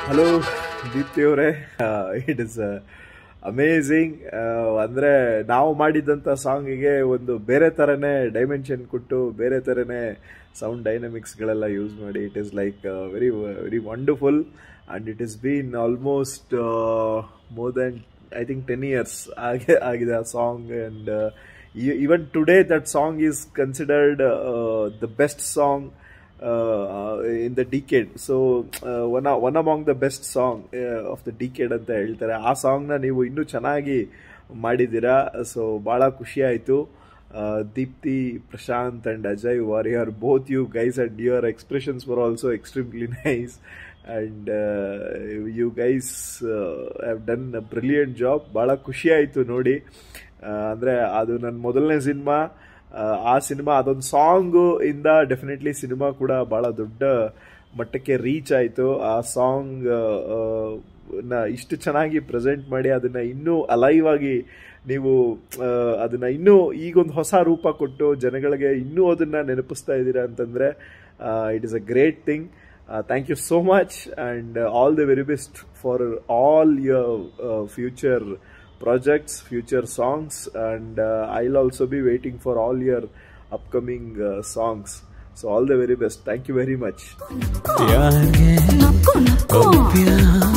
Hello Deepti ಅವರೇ it is amazing ಅಂದರೆ ನಾವು ಮಾಡಿದಂಥ ಸಾಂಗಿಗೆ ಒಂದು ಬೇರೆ ಥರನೇ ಡೈಮೆನ್ಷನ್ ಕೊಟ್ಟು ಬೇರೆ ಥರನೇ ಸೌಂಡ್ ಡೈನಮಿಕ್ಸ್ಗಳೆಲ್ಲ ಯೂಸ್ ಮಾಡಿ it is like very very wonderful and it is been almost more than I think ten years ಆಗಿ ಆಗಿದೆ ಆ song and even today that song is considered the best song in the decade so one one among the best song of the decade ಅಂತ ಹೇಳ್ತಾರೆ ಆ ಸಾಂಗ್ನ ನೀವು ಇನ್ನೂ ಚೆನ್ನಾಗಿ ಮಾಡಿದ್ದೀರಾ ಸೊ ಭಾಳ ಖುಷಿ ಆಯಿತು Deepti Prashant and Ajay Warrier both you guys and your expressions were also extremely nice and you guys have done a brilliant job ಭಾಳ ಖುಷಿ ಆಯಿತು ನೋಡಿ ಅಂದರೆ ಅದು ನನ್ನ ಮೊದಲನೇ ಸಿನಿಮಾ ಆ ಸಿನಿಮಾ ಅದೊಂದು ಸಾಂಗು ಇಂದ ಡೆಫಿನೆಟ್ಲಿ ಸಿನಿಮಾ ಕೂಡ ಭಾಳ ದೊಡ್ಡ ಮಟ್ಟಕ್ಕೆ ರೀಚ್ ಆಯಿತು ಆ ಸಾಂಗ್ ನ ಇಷ್ಟು ಚೆನ್ನಾಗಿ ಪ್ರೆಸೆಂಟ್ ಮಾಡಿ ಅದನ್ನು ಇನ್ನೂ ಅಲೈವ್ ಆಗಿ ನೀವು ಅದನ್ನು ಇನ್ನೂ ಈಗೊಂದು ಹೊಸ ರೂಪ ಕೊಟ್ಟು ಜನಗಳಿಗೆ ಇನ್ನೂ ಅದನ್ನು ನೆನಪಿಸ್ತಾ ಇದ್ದೀರಾ ಅಂತಂದರೆ it is a great thing thank you so much and all the very best for all your future projects, future songs, and uh, I'll also be waiting for all your upcoming uh, songs. So, all the very best. Thank you very much. ಯಾರಿಗೆ ನಕ್ಕು ನಕ್ಕು ಒಪ್ಪ್ಯ